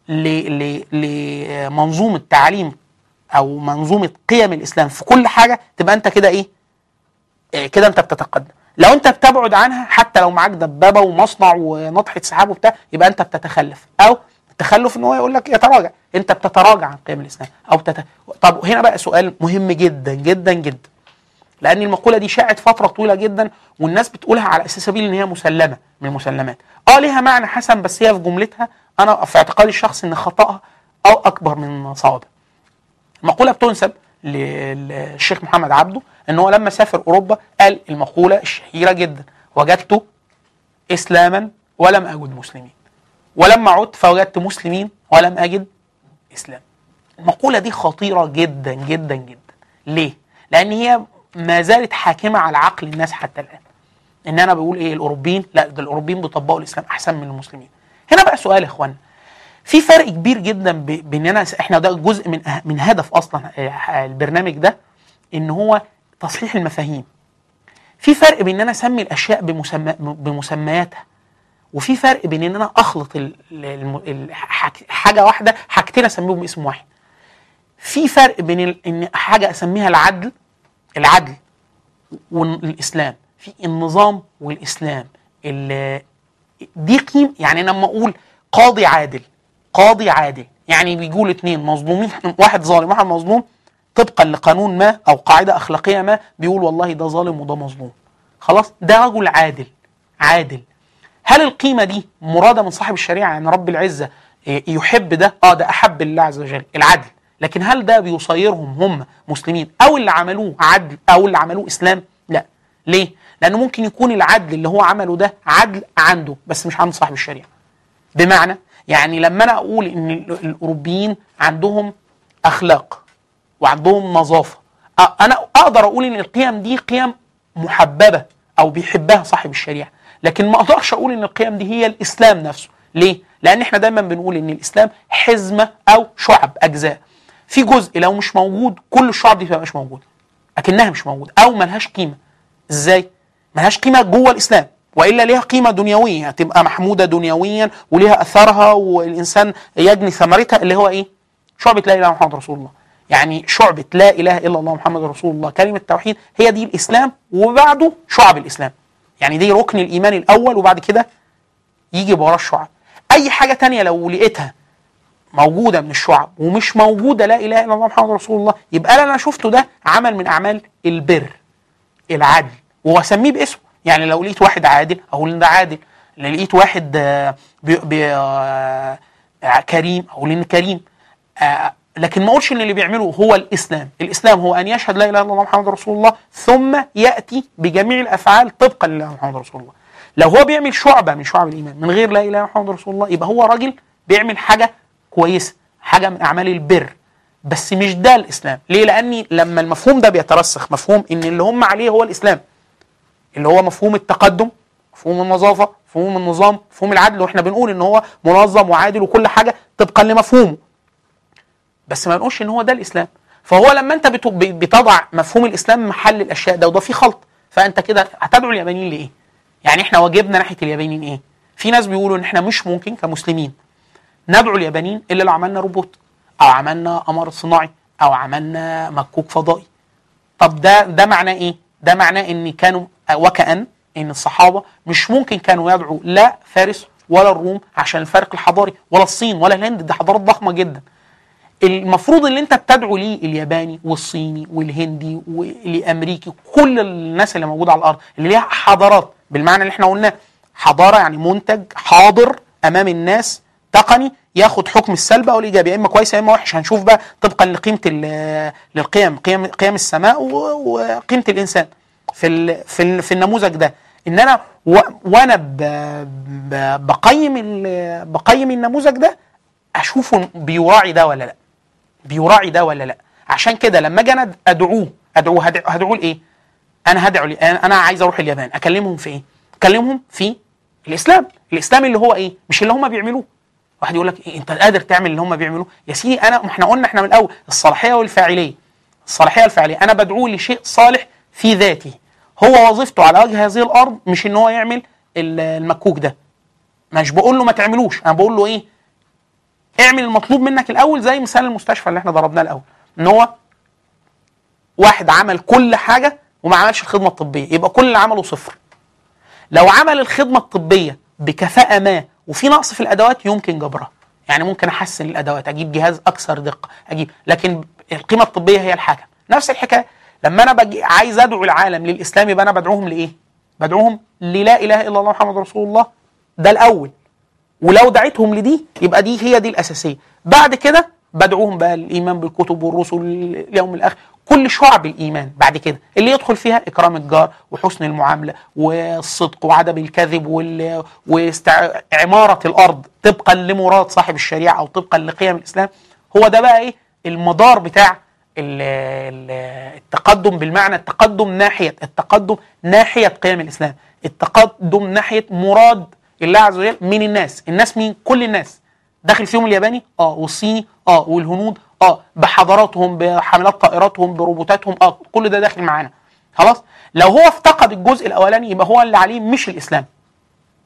لمنظومه تعليم او منظومه قيم الاسلام في كل حاجه تبقى انت كده ايه, إيه كده انت بتتقدم لو انت بتبعد عنها حتى لو معاك دبابه ومصنع ونطحه سحاب وبتاع يبقى انت بتتخلف او التخلف ان هو يقول لك يتراجع انت بتتراجع عن قيم الاسلام او بتت... طب هنا بقى سؤال مهم جدا جدا جدا لان المقوله دي شاعت فتره طويله جدا والناس بتقولها على اساس سبيل ان هي مسلمه من المسلمات اه ليها معنى حسن بس هي في جملتها انا في اعتقادي الشخصي ان خطاها او اكبر من صوابها المقوله بتنسب للشيخ محمد عبده ان هو لما سافر اوروبا قال المقوله الشهيره جدا وجدت اسلاما ولم اجد مسلمين ولما عدت فوجدت مسلمين ولم اجد اسلام المقوله دي خطيره جدا جدا جدا ليه لان هي ما زالت حاكمه على عقل الناس حتى الان ان انا بقول ايه الاوروبيين لا ده الاوروبيين بيطبقوا الاسلام احسن من المسلمين هنا بقى سؤال يا اخوانا في فرق كبير جدا بيننا احنا ده جزء من من هدف اصلا البرنامج ده ان هو تصحيح المفاهيم في فرق بين ان انا اسمي الاشياء بمسمى بمسمياتها وفي فرق بين ان انا اخلط ال- ال- ال- حاج- حاجه واحده حاجتين اسميهم باسم واحد في فرق بين ال- ان حاجه اسميها العدل العدل والاسلام في النظام والاسلام ال- دي قيم يعني أنا لما اقول قاضي عادل قاضي عادل يعني بيقول اتنين مظلومين واحد ظالم واحد مظلوم طبقا لقانون ما او قاعده اخلاقيه ما بيقول والله ده ظالم وده مظلوم خلاص ده رجل عادل عادل هل القيمه دي مراده من صاحب الشريعه يعني رب العزه يحب ده اه ده احب الله عز وجل العدل لكن هل ده بيصيرهم هم مسلمين او اللي عملوه عدل او اللي عملوه اسلام لا ليه لانه ممكن يكون العدل اللي هو عمله ده عدل عنده بس مش عند صاحب الشريعه بمعنى يعني لما انا اقول ان ال- الاوروبيين عندهم اخلاق وعندهم نظافه أ- انا اقدر اقول ان القيم دي قيم محببه او بيحبها صاحب الشريعه لكن ما اقدرش اقول ان القيم دي هي الاسلام نفسه ليه لان احنا دايما بنقول ان الاسلام حزمه او شعب اجزاء في جزء لو مش موجود كل الشعب دي مش موجوده اكنها مش موجوده او ملهاش قيمه ازاي ملهاش قيمه جوه الاسلام والا ليها قيمه دنيويه يعني تبقى محموده دنيويا وليها اثرها والانسان يجني ثمرتها اللي هو ايه شعبه لا اله الا الله محمد رسول الله يعني شعبه لا اله الا الله محمد رسول الله كلمه التوحيد هي دي الاسلام وبعده شعب الاسلام يعني دي ركن الايمان الاول وبعد كده يجي وراه الشعب اي حاجه تانية لو لقيتها موجوده من الشعب ومش موجوده لا اله الا الله محمد رسول الله يبقى اللي انا شفته ده عمل من اعمال البر العدل واسميه باسمه يعني لو لقيت واحد عادل اقول ان ده عادل لو لقيت واحد آه، بي بي آه، آه، كريم اقول ان كريم آه، لكن ما اقولش ان اللي بيعمله هو الاسلام الاسلام هو ان يشهد لا اله الا الله محمد رسول الله ثم ياتي بجميع الافعال طبقا لله محمد رسول الله لو هو بيعمل شعبه من شعب الايمان من غير لا اله الا الله محمد رسول الله يبقى هو راجل بيعمل حاجه كويسه حاجه من اعمال البر بس مش ده الاسلام ليه لاني لما المفهوم ده بيترسخ مفهوم ان اللي هم عليه هو الاسلام اللي هو مفهوم التقدم مفهوم النظافه مفهوم النظام مفهوم العدل واحنا بنقول ان هو منظم وعادل وكل حاجه طبقا لمفهومه بس ما نقولش ان هو ده الاسلام فهو لما انت بت- بتضع مفهوم الاسلام محل الاشياء ده وده فيه خلط فانت كده هتدعو اليابانيين لايه يعني احنا واجبنا ناحيه اليابانيين ايه في ناس بيقولوا ان احنا مش ممكن كمسلمين ندعو اليابانيين الا لو عملنا روبوت او عملنا قمر صناعي او عملنا مكوك فضائي طب ده ده معناه ايه ده معناه ان كانوا وكأن ان الصحابه مش ممكن كانوا يدعوا لا فارس ولا الروم عشان الفرق الحضاري ولا الصين ولا الهند دي حضارات ضخمه جدا المفروض اللي انت بتدعو ليه الياباني والصيني والهندي والامريكي كل الناس اللي موجوده على الارض اللي ليها حضارات بالمعنى اللي احنا قلناه حضاره يعني منتج حاضر امام الناس تقني ياخد حكم السلب او الايجابي يا اما كويس يا اما وحش هنشوف بقى طبقا لقيمه ال- للقيم قيم قيم السماء و- وقيمه الانسان في ال- في ال- في النموذج ده ان انا و- وانا ب- ب- بقيم ال- بقيم النموذج ده اشوفه بيراعي ده ولا لا بيراعي ده ولا لا عشان كده لما اجي انا ادعوه ادعوه هدعو- هدعوه لايه انا هدعو لي انا أنا عايز اروح اليابان اكلمهم في ايه اكلمهم في الاسلام الاسلام اللي هو ايه مش اللي هم بيعملوه واحد يقول لك إيه انت قادر تعمل اللي هم بيعملوه يا سيدي انا ما احنا قلنا احنا من الاول الصلاحيه والفاعليه الصلاحيه والفاعليه انا بدعوه لشيء صالح في ذاته هو وظيفته على وجه هذه الارض مش ان هو يعمل ال- المكوك ده مش بقول له ما تعملوش انا بقول له ايه اعمل المطلوب منك الاول زي مثال المستشفى اللي احنا ضربناه الاول ان هو واحد عمل كل حاجه وما عملش الخدمه الطبيه يبقى كل اللي عمله صفر لو عمل الخدمه الطبيه بكفاءه ما وفي نقص في الادوات يمكن جبرها يعني ممكن احسن الادوات اجيب جهاز اكثر دقه اجيب لكن القيمه الطبيه هي الحاكم نفس الحكايه لما انا بجي عايز ادعو العالم للاسلام يبقى انا بدعوهم لايه بدعوهم للا اله الا الله محمد رسول الله ده الاول ولو دعيتهم لدي يبقى دي هي دي الاساسيه بعد كده بدعوهم بقى الايمان بالكتب والرسل اليوم الاخر كل شعب الايمان بعد كده اللي يدخل فيها اكرام الجار وحسن المعامله والصدق وعدم الكذب وال... وعماره الارض طبقا لمراد صاحب الشريعه او طبقا لقيم الاسلام هو ده بقى ايه المدار بتاع ال- ال- التقدم بالمعنى التقدم ناحيه التقدم ناحيه قيم الاسلام التقدم ناحيه مراد الله عز وجل من الناس الناس مين كل الناس داخل فيهم الياباني اه والصيني اه والهنود اه بحضاراتهم بحملات طائراتهم بروبوتاتهم اه كل ده داخل معانا خلاص لو هو افتقد الجزء الاولاني يبقى هو اللي عليه مش الاسلام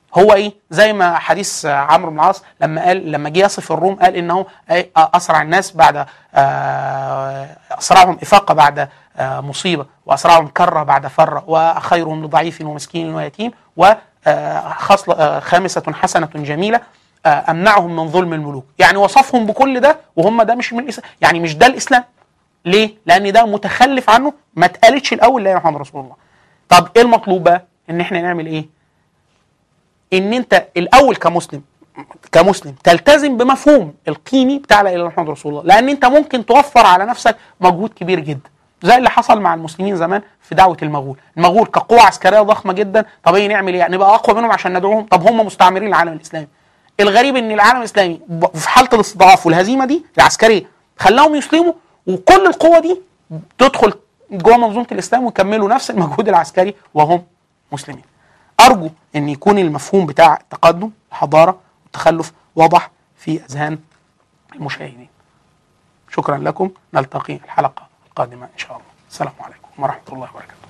هو ايه زي ما حديث عمرو بن العاص لما قال لما جه يصف الروم قال انه أي اسرع الناس بعد آه، اسرعهم افاقه بعد آه، مصيبه واسرعهم كره بعد فره وخيرهم لضعيف ومسكين ويتيم وخصله خامسه حسنه جميله آه، امنعهم من ظلم الملوك يعني وصفهم بكل ده وهم ده مش من الاسلام يعني مش ده الاسلام ليه لان ده متخلف عنه ما اتقالتش الاول لا يا محمد رسول الله طب ايه المطلوب بقى ان احنا نعمل ايه ان انت الاول كمسلم كمسلم تلتزم بمفهوم القيمي بتاع لا اله الا الله محمد رسول الله لان انت ممكن توفر على نفسك مجهود كبير جدا زي اللي حصل مع المسلمين زمان في دعوه المغول المغول كقوه عسكريه ضخمه جدا طب ايه نعمل ايه نبقى اقوى منهم عشان ندعوهم طب هم مستعمرين العالم الاسلامي الغريب ان العالم الاسلامي ب- في حاله الاستضعاف والهزيمه دي العسكريه خلاهم يسلموا وكل القوه دي تدخل جوه منظومه الاسلام ويكملوا نفس المجهود العسكري وهم مسلمين ارجو ان يكون المفهوم بتاع التقدم الحضاره والتخلف واضح في اذهان المشاهدين شكرا لكم نلتقي الحلقه القادمه ان شاء الله السلام عليكم ورحمه الله وبركاته